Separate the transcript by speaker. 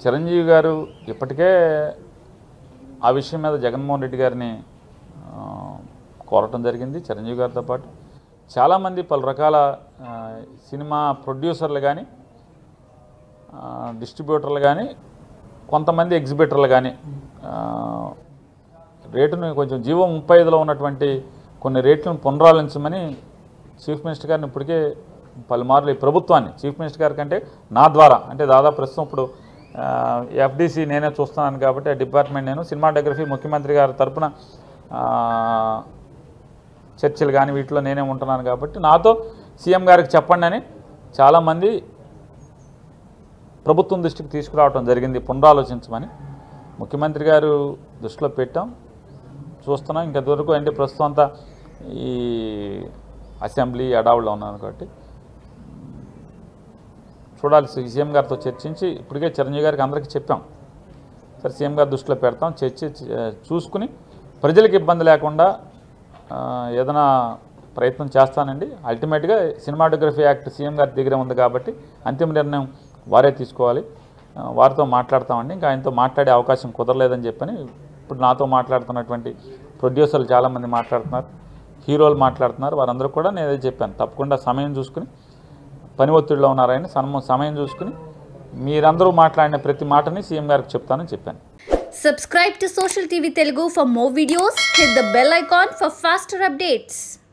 Speaker 1: చిరంజీవి గారు ఇప్పటికే ఆ విషయం మీద జగన్మోహన్ రెడ్డి గారిని ఆ, కోరటం జరిగింది చిరంజీవి గారితో పాటు చాలామంది పలు రకాల ఆ, సినిమా ప్రొడ్యూసర్లు కానీ డిస్ట్రిబ్యూటర్లు కానీ కొంతమంది ఎగ్జిబిటర్లు కానీ రేటును కొంచెం జీవో ముప్పై ఐదులో ఉన్నటువంటి కొన్ని రేట్లను పునరాలించమని చీఫ్ మినిస్టర్ గారిని ఇప్పటికే పలుమార్లు ఈ ప్రభుత్వాన్ని చీఫ్ మినిస్టర్ గారి కంటే నా ద్వారా అంటే దాదాపు ప్రస్తుతం ఇప్పుడు ఎఫ్డీసీ నేనే చూస్తున్నాను కాబట్టి ఆ డిపార్ట్మెంట్ నేను సినిమాటోగ్రఫీ ముఖ్యమంత్రి గారి తరపున ఆ, చర్చలు కానీ వీటిలో నేనే ఉంటున్నాను కాబట్టి నాతో సీఎం గారికి చెప్పండి అని చాలామంది ప్రభుత్వం దృష్టికి తీసుకురావడం జరిగింది పునరాలోచించమని ముఖ్యమంత్రి గారు దృష్టిలో పెట్టాం చూస్తున్నాం ఇంతవరకు అంటే ప్రస్తుతం అంతా ఈ అసెంబ్లీ అడావుల్లో ఉన్నాను కాబట్టి చూడాలి సీఎం గారితో చర్చించి ఇప్పటికే చిరంజీవి గారికి అందరికీ చెప్పాం సరే సీఎం గారి దృష్టిలో పెడతాం చర్చి చూసుకుని ప్రజలకు ఇబ్బంది లేకుండా ఆ, ఏదైనా ప్రయత్నం చేస్తానండి అల్టిమేట్గా సినిమాటోగ్రఫీ యాక్ట్ సీఎం గారి దగ్గరే ఉంది కాబట్టి అంతిమ నిర్ణయం వారే తీసుకోవాలి ఆ, వారితో మాట్లాడతామండి ఇంకా ఆయనతో మాట్లాడే అవకాశం కుదరలేదని చెప్పని ఇప్పుడు నాతో మాట్లాడుతున్నటువంటి ప్రొడ్యూసర్లు చాలామంది మాట్లాడుతున్నారు హీరోలు మాట్లాడుతున్నారు వారందరూ కూడా నేను అదే చెప్పాను తప్పకుండా సమయం చూసుకుని పని ఒత్తిడిలో ఉన్నారని సమ సమయం చూసుకుని మీరందరూ మాట్లాడిన ప్రతి మాటని సీఎం గారికి చెప్తానని చెప్పాను
Speaker 2: Subscribe to Social TV Telugu for more videos. Hit the bell icon for faster updates.